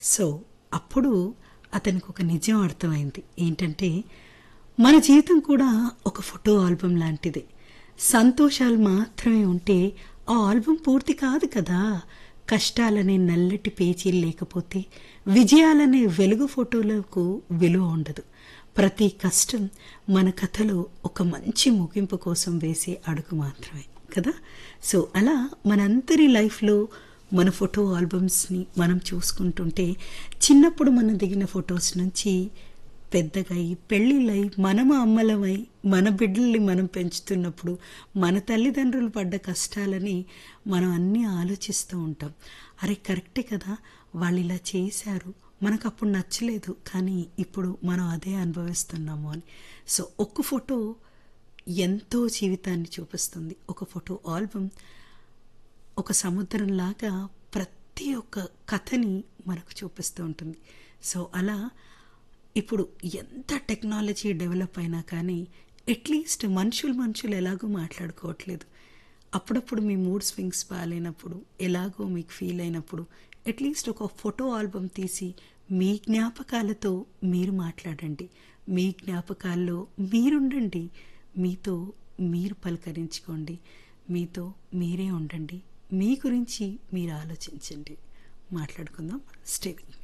so అప్పుడు అతనికి ఒక నిజం అర్థమైంది ఏంటంటే మన జీవితం కూడా ఒక ఫోటో ఆల్బమ్ లాంటిదే సంతోషాలు మాత్రమే ఉంటే ఆ ఆల్బమ్ పూర్తి కాదు కదా కష్టాలనే నల్లటి పేచీలు లేకపోతే విజయాలనే వెలుగు ఫోటోలకు విలువ ఉండదు ప్రతి కష్టం మన కథలో ఒక మంచి ముగింపు కోసం వేసే అడుగు మాత్రమే కదా సో అలా మనందరి లైఫ్లో మన ఫోటో ఆల్బమ్స్ని మనం చూసుకుంటుంటే చిన్నప్పుడు మనం దిగిన ఫొటోస్ నుంచి పెద్దగై పెళ్ళిళ్ళై మనము అమ్మలమై మన బిడ్డల్ని మనం పెంచుతున్నప్పుడు మన తల్లిదండ్రులు పడ్డ కష్టాలని మనం అన్నీ ఆలోచిస్తూ ఉంటాం అరే కరెక్టే కదా వాళ్ళు ఇలా చేశారు మనకు అప్పుడు నచ్చలేదు కానీ ఇప్పుడు మనం అదే అనుభవిస్తున్నాము అని సో ఒక్క ఫోటో ఎంతో జీవితాన్ని చూపిస్తుంది ఒక ఫోటో ఆల్బమ్ ఒక సముద్రంలాగా ప్రతి ఒక్క కథని మనకు చూపిస్తూ ఉంటుంది సో అలా ఇప్పుడు ఎంత టెక్నాలజీ డెవలప్ అయినా కానీ అట్లీస్ట్ మనుషులు మనుషులు ఎలాగో మాట్లాడుకోవట్లేదు అప్పుడప్పుడు మీ మూడ్ స్వింగ్స్ బాగాలేనప్పుడు ఎలాగో మీకు ఫీల్ అయినప్పుడు అట్లీస్ట్ ఒక ఫోటో ఆల్బమ్ తీసి మీ జ్ఞాపకాలతో మీరు మాట్లాడండి మీ జ్ఞాపకాల్లో మీరుండండి మీతో మీరు పలకరించుకోండి మీతో మీరే ఉండండి మీ గురించి మీరు ఆలోచించండి మాట్లాడుకుందాం స్టేవింగ్